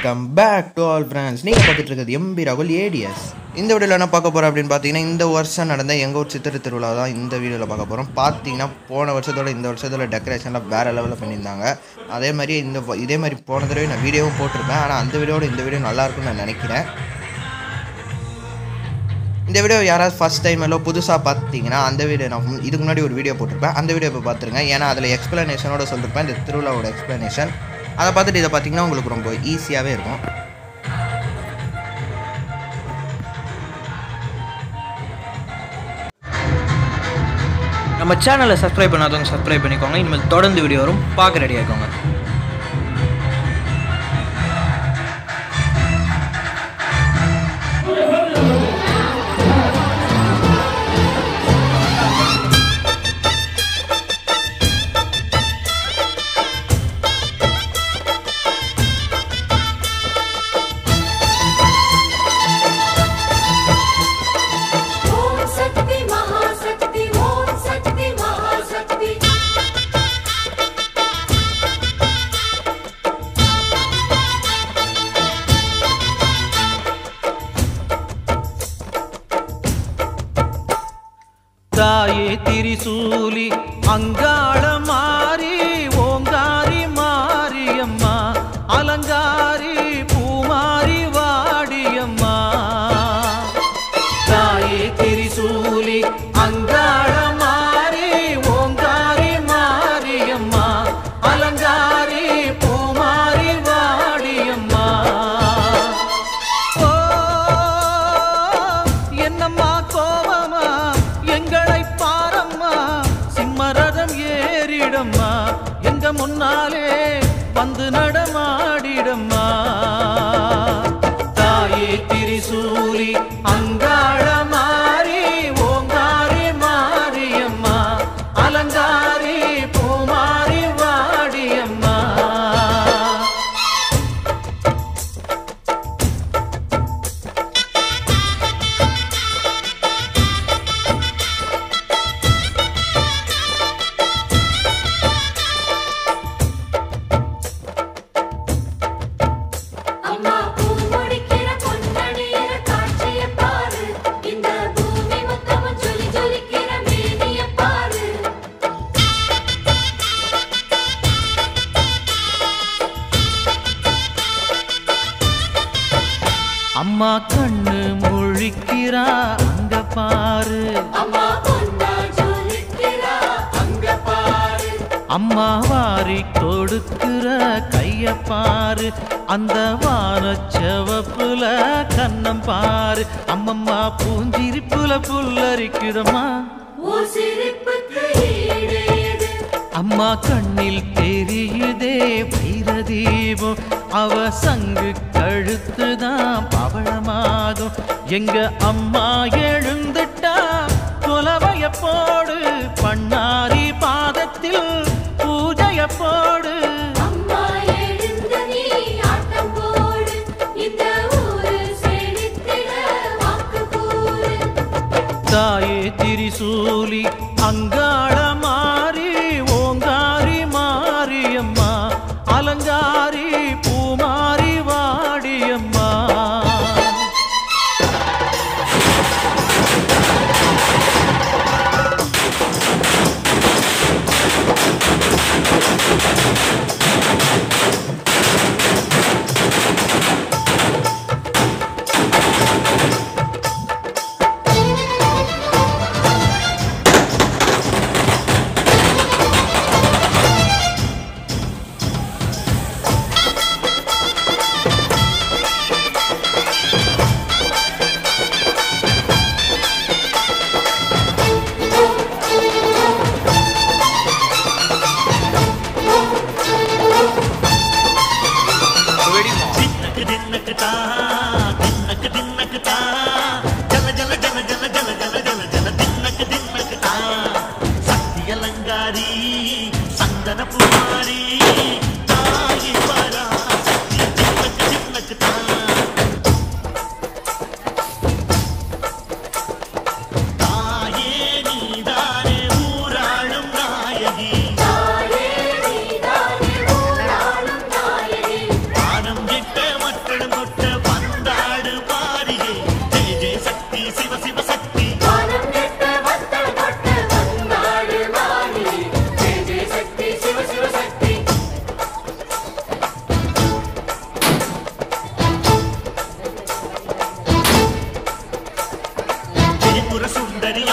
welcome back to all friends நீங்கள் பார்த்துட்டு இருக்கிறது எம்பி ராகுல் ஏடிஎஸ் இந்த வீடியோவில் என்ன பார்க்க போகிறோம் அப்படின்னு பார்த்தீங்கன்னா இந்த வருஷம் நடந்த எங்கள் ஊர் சித்திரை திருவிழா தான் இந்த வீடியோவில் பார்க்க போகிறோம் பார்த்தீங்கன்னா போன வருஷத்தோட இந்த வருஷத்தோட டெக்கரேஷன்லாம் வேறு லெவலில் பண்ணியிருந்தாங்க அதே மாதிரி இந்த வ- இதே மாதிரி போன தடவை நான் வீடியோவும் போட்டிருப்பேன் ஆனால் அந்த வீடியோட இந்த வீடியோ நல்லா இருக்கும்னு நான் நினைக்கிறேன் இந்த வீடியோ யாராவது ஃபஸ்ட் டைம் எல்லாம் புதுசாக பார்த்தீங்கன்னா அந்த வீடியோ நான் மு- இதுக்கு முன்னாடி ஒரு வீடியோ போட்டிருப்பேன் அந்த வீடியோ இப்போ பார்த்துருங்க ஏன்னா அதில் எக்ஸ்ப்ளனேஷனோட சொல்லிருப்பேன் இந்த திருவிழாவோட எக்ஸ்ப்ளனேஷன் அதை பார்த்துட்டு இதை பார்த்தீங்கன்னா உங்களுக்கு ரொம்ப ஈஸியாகவே இருக்கும் நம்ம சேனலை சப்ஸ்கிரைப் பண்ணாதவங்க சப்ஸ்கிரைப் பண்ணிக்கோங்க இனிமேல் தொடர்ந்து வீடியோ வரும் பார்க்க ரெடியாக இருக்கோங்க ஓம் சக்தி மகாசக்தி ஓம் சக்தி மகாசக்தி தாயே திரிசூலி அங்காள மாறி ஓங்காரி மாரியம்மா அலங்காரி பூமாரி வாடியம்மா தாயே திரிசூலி அங்காள மாறி ஓங்காரி மாரியம்மா அலங்காரி பூமாரி வாடியம்மா ஓ, என்னம்மா கோவமா எங்களை பாரம்மா சிம்மரதம் ஏறிடம்மா எங்க முன்னாலே வந்து நடமாடிடம்மா தாயே திரிசூலி அங்காள மாறி ஓங்காரி மாரியம்மா அலங்காரி பூமாரி வாடியம்மா அம்மா பூ முடிக்கிற பொன்னணியிற காட்சிய பாரு இந்த பூமி மொத்தமும் ஜொலி ஜொலிக்கிற மேனிய பாரு அம்மா கண்ணு முழிக்கிறா அங்க பாரு அம்மா பொன்னா ஜொலிக்கிறா அங்க பாரு அம்மா வாரி கொடுக்கிற கைய பாரு அந்த வானச்சவப்புல கண்ணம் பாரு அம்மம்மா பூஞ்சிரிப்புல புல்லரிக்குதம்மா ஓ சிரிப்புக்கு ஈடேது அம்மா கண்ணில் தெரியுதே வைர தீபம் அவ சங்கு கழுத்துதான் பவளமாகும் எங்க அம்மா எழுந்துட்டா குலவைய போடு பண்ணாரி பாதத்தில் பூஜைய போடு அம்மா எழுந்து நீ ஆட்டம் போடு இந்த ஊரு செழித்திட வாக்கு கூறு தாயே திரிசூலி அங்காள மாறி ஓங்காரி மாரியம்மா அலங்காரி பூமாரி வாடியம்மா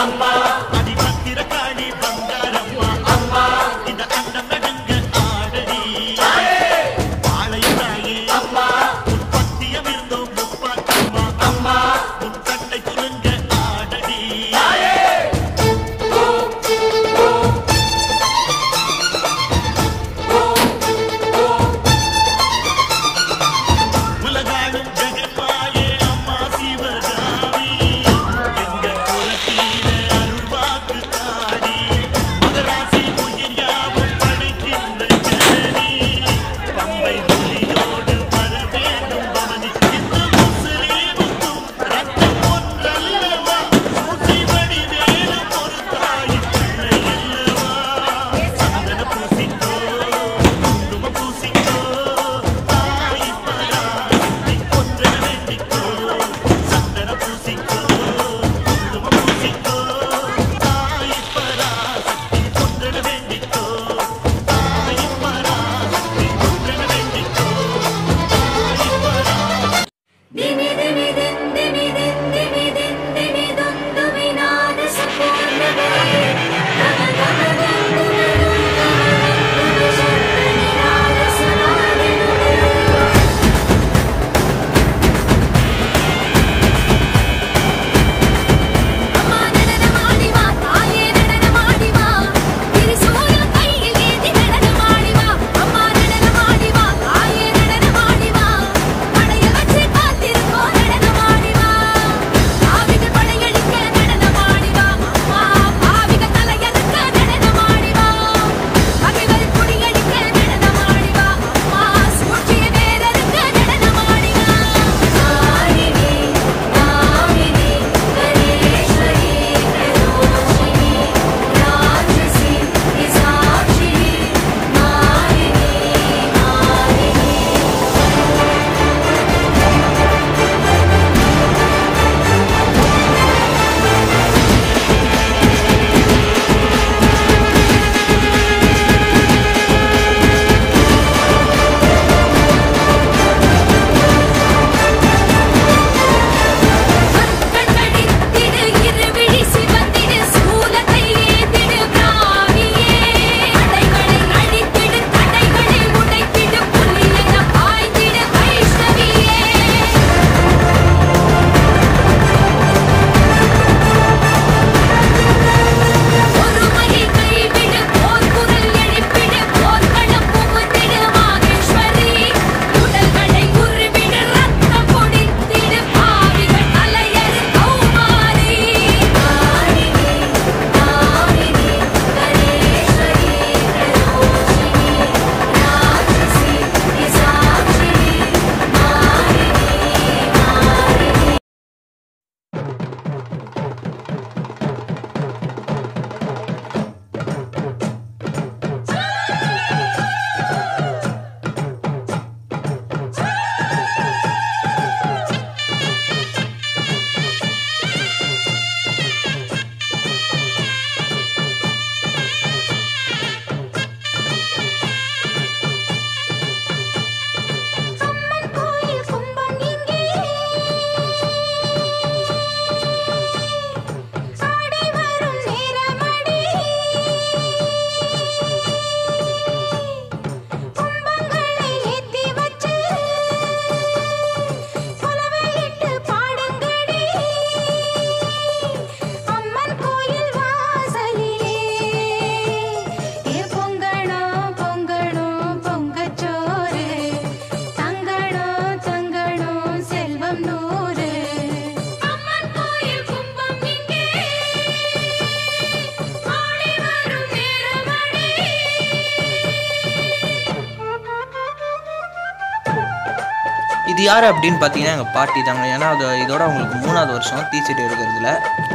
இது யார் அப்படின்னு பார்த்தீங்கன்னா எங்கள் பாட்டி தாங்க ஏன்னா அது இதோட அவங்களுக்கு மூணாவது வருஷம் தீச்சட்டி எடுக்கிறதுல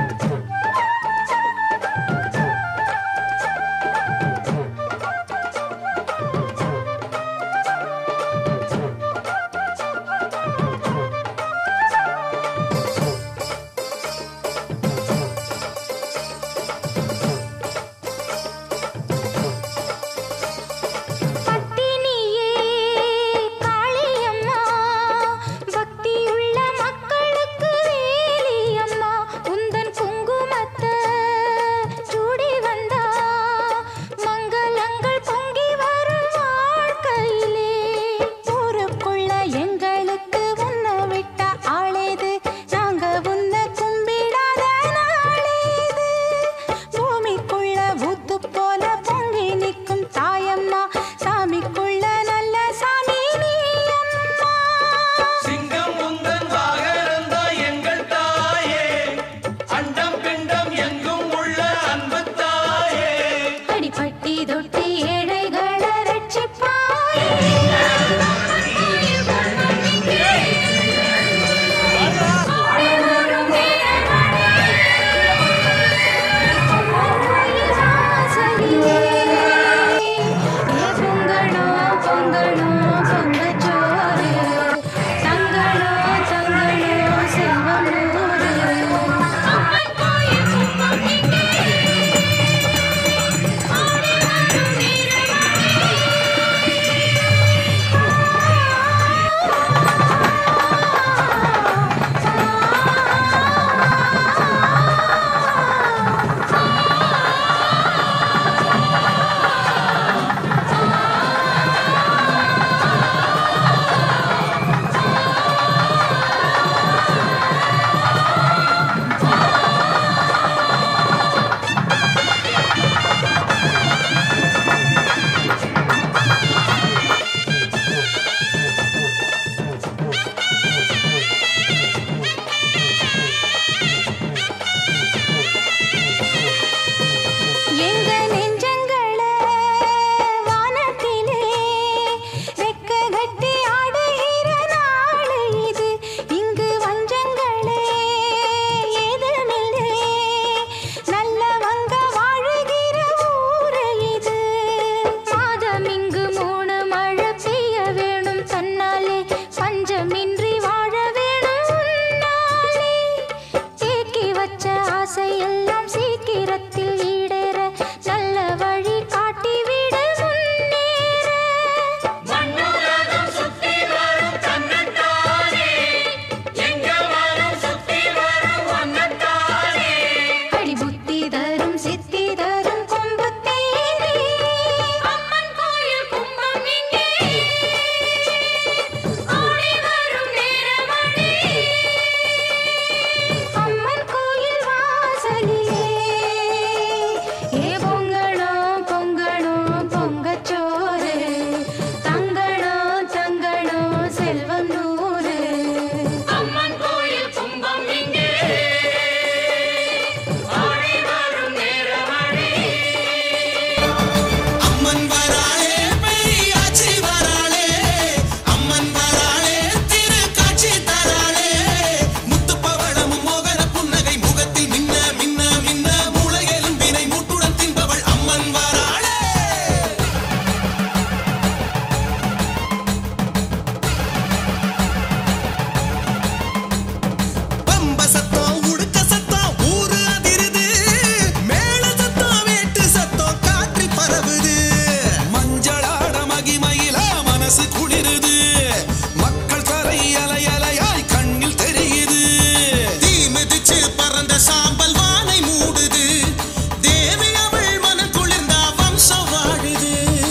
பத்தினியே காளியம்மா பக்தியுள்ள மக்களுக்கு வேலியம்மா உந்தன் குங்கும தொட்டு ஏழைகளை ரட்சிப்பாயே எங்க நெஞ்சங்களே வானத்திலே வெக்க கட்டி ஆடுகிற நாள் இது இங்கு வஞ்சங்களே ஏதுமில்லை நல்லவங்க வாழுகிற ஊரு இது மாதம் இங்கு மூணு மழை பெய்ய வேணும் தன்னாலே பஞ்சமின்றி வாழ வேணும் உன்னாலே தேக்கி வச்ச ஆசையெல்லாம் சீக்கிரத்தில் ஈடேற நல்ல வழி காட்டிவிட முன்னேற அடி புத்தி தரும் சித்தி தரும் கொம்புத்தேனே அம்மன் கோயில் கும்பம் இங்கே ஆடி வரும் நேரமணி அம்மன் கோயில் வாசலிலே ஏ பொங்கணோ பொங்கணோ பொங்கச்சோறு தங்கணோ தங்கணோ செல்வம் நூறு அம்மன் கோயில் கும்பம் இங்கே ஆடி வரும் நேரமணி அம்மன் வராளே பெரியாச்சி வராளே அம்மன் வராளே திரு காட்சி தராளே முத்து பவளமும் மோகன புன்னகை முகத்தில் மின்ன மின்ன மின்ன மூளையிலும் வினை மூட்டுடன் தின்பவள் அம்மன் வராளே பம்ப சத்தம் உடுக்க சத்தம் ஊரு அதிருது மேள சத்தம் வேட்டு சத்தம் காற்றில் பரவுது மஞ்சளாட மகிமையில மனசு குளிருது மக்கள் கரை அலை அலையாய் கண்ணில் தெரியுது தீ மிதிச்சு பறந்த சாம்பல் வானை மூடுது தேவி அவள் மனம் குளிர்ந்தா வம்சம் வாழுது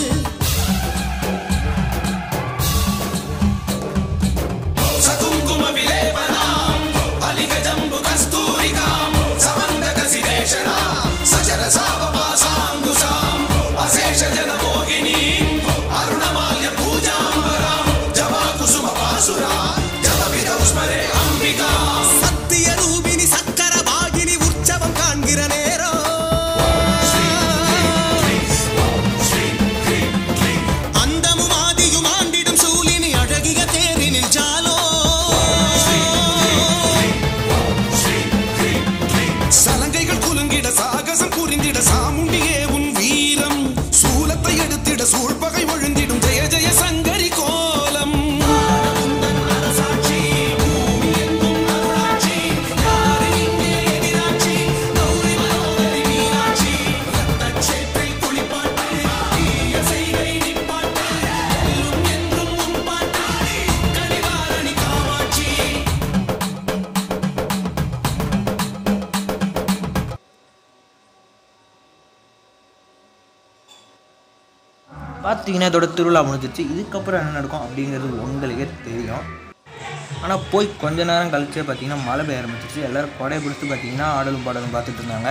సకుంకుమ విలేపనాం అలిగ జంబు కస్తూరికాం సమందక సిదేశన సచర సావపాసాంగుసాం అశేష జన మోహిని అరుణమాల్య పూజాంబరాం జవా కుసుమ పాసురా జవ విదౌస్మరే అంబికా సత్య రూపిణి సక్కర భాగిని ఉత్సవం కాண்கிற நேரம் அந்தமும் ஆதியும் ஆண்டிடும் சூலினி அழகிய தேரினில் ஜாலோ சலங்கைகள் குலுங்கிட சாகசம் புரிந்திட சாமுண்டியே உன் வீரம் சூலத்தை எடுத்திட சூழ்பகை ஒழுந்திடும் ஜெய ஜெய சங்கரி கோலம் அரசாட்சி பூமி எங்கும் அருளாட்சி யாரு இங்கே எதிராட்சி கௌரி மனோதரி மீனாட்சி ரத்தச்சேற்றை குளிப்பாட்டு தீய செய்கை நிப்பாட்டு எல்லும் என்றும் உன் பாட்டு கனிவாரணி காமாட்சி பார்த்தீங்கன்னா இதோட திருவிழா முடிஞ்சிச்சு இதுக்கப்புறம் என்ன நடக்கும் அப்படிங்கிறது உங்களுக்கே தெரியும் ஆனால் போய் கொஞ்ச நேரம் கழிச்சே பார்த்தீங்கன்னா மழை பெய்ய ஆரம்பிச்சிச்சு எல்லோரும் கொடை பிடிச்சி பார்த்தீங்கன்னா ஆடலும் பாடலும் பார்த்துட்டு இருந்தாங்க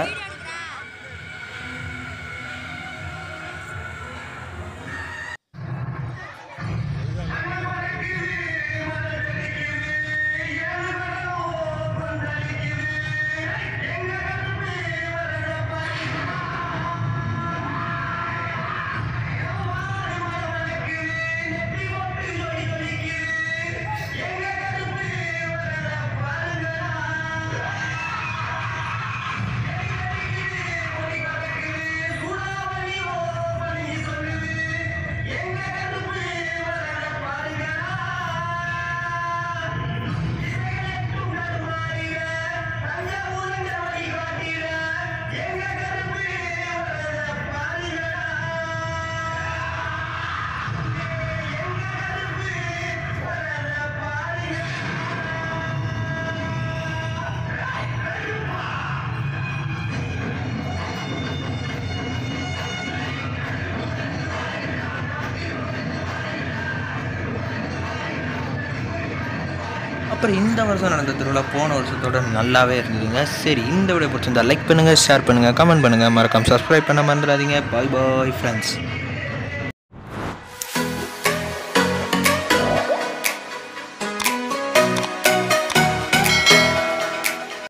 அப்புறம் இந்த வருஷம் நடந்த திருவிழா போன வருஷத்தோட நல்லாவே இருந்ததுங்க சரி இந்த வீடியோ பிடிச்சிருந்தா லைக் பண்ணுங்கள் ஷேர் பண்ணுங்கள் கமெண்ட் பண்ணுங்கள் மறக்காம சப்ஸ்கிரைப் பண்ண மறந்துடாதீங்க பாய் பாய் ஃப்ரெண்ட்ஸ்